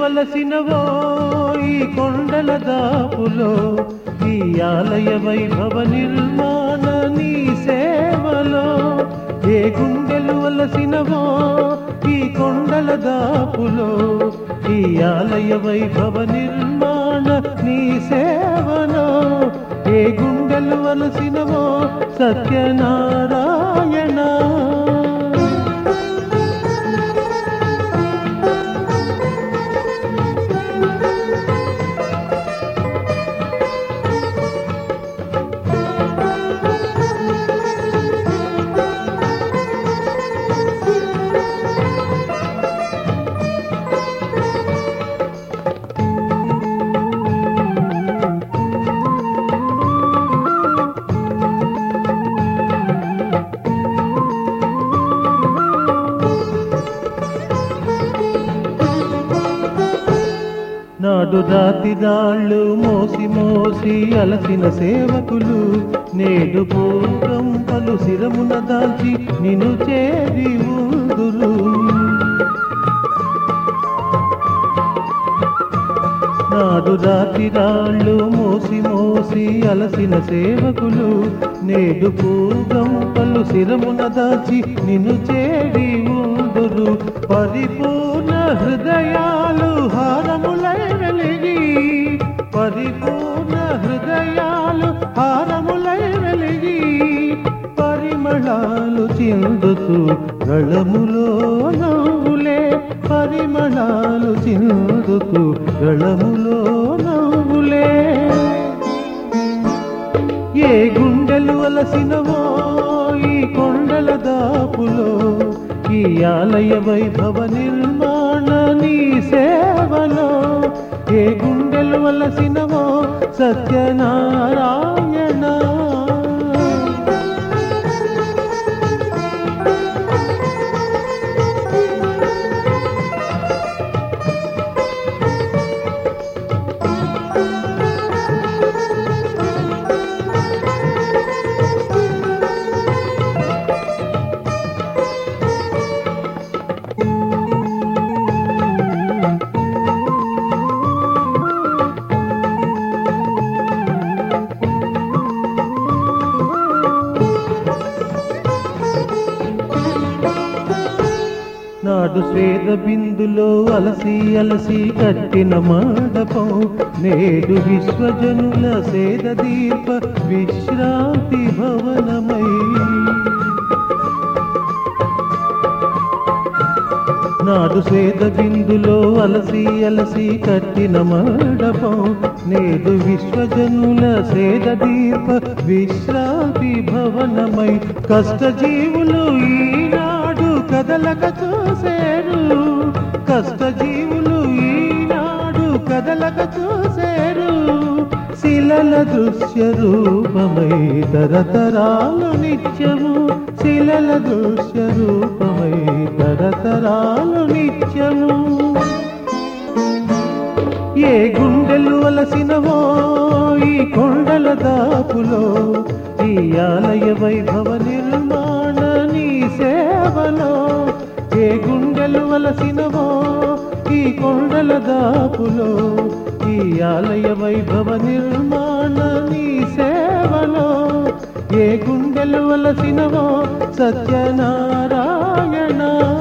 వలసినవో ఈ కొండల దాపులో ఈ ఆలయ వైభవ నిర్మాణ నీ సేవలో ఏ గుండెలు వలసినవో ఈ కొండల దాపులో ఈ ఆలయ వైభవ నిర్మాణ నీ సేవలో ఏ గుండెలు వలసినవో సత్యనారాయణ నాడు రాతి రాళ్ళు మోసి మోసి అలసిన సేవకులు నేడు పూర్వం పలు శిరమున దాల్చి నిన్ను చేరి ఊదురు నాడు రాతి రాళ్ళు మోసి మోసి అలసిన సేవకులు నేడు పూర్వం పలు శిరమున దాచి నిన్ను చేరి ఊదురు పరిపూర్ణ హృదయాలు హారములై వెలిగి పరిపూర్ణ హృదయాలు హారములై వెలిగి పరిమళాలు చిందుతూ గళములో నవ్వులే పరిమళాలు చిందుతూ గళములో నవ్వులే ఏ గుండెలు అలసినవో ఈ కొండల దాపులో ఈ ఆలయ వైభవ నిర్మాణ నీ సేవలో ఏ గుండెలు అలసినవో సత్యనారాయణ నాడు స్వేద బిందులో అలసి అలసి కట్టిన మండపం నేడు విశ్వజనుల సేద దీప విశ్రాంతి భవనమై నాడు స్వేద బిందులో అలసి అలసి కట్టిన మండపం నేడు విశ్వజనుల సేద దీప విశ్రాంతి భవనమై కష్టజీవులు ఈనాడు కదలక చూసేరు కష్టజీవులు ఈనాడు కదలక చూసేరు శిలల దృశ్య రూపమై తరతరాలు నిత్యము శిలల దృశ్య రూపమై తరతరాలు నిత్యము ఏ గుండెలు అలసినవో ఈ కొండల దాపులో ఈ ఆలయ వైభవ నిర్మాణ నీ సేవలో ఏ గుండెలు అలసినవో ఈ కొండల దాపులో ఈ ఆలయ వైభవ నిర్మాణ నీ సేవలో ఏ గుండెలు అలసినవో సత్యనారాయణ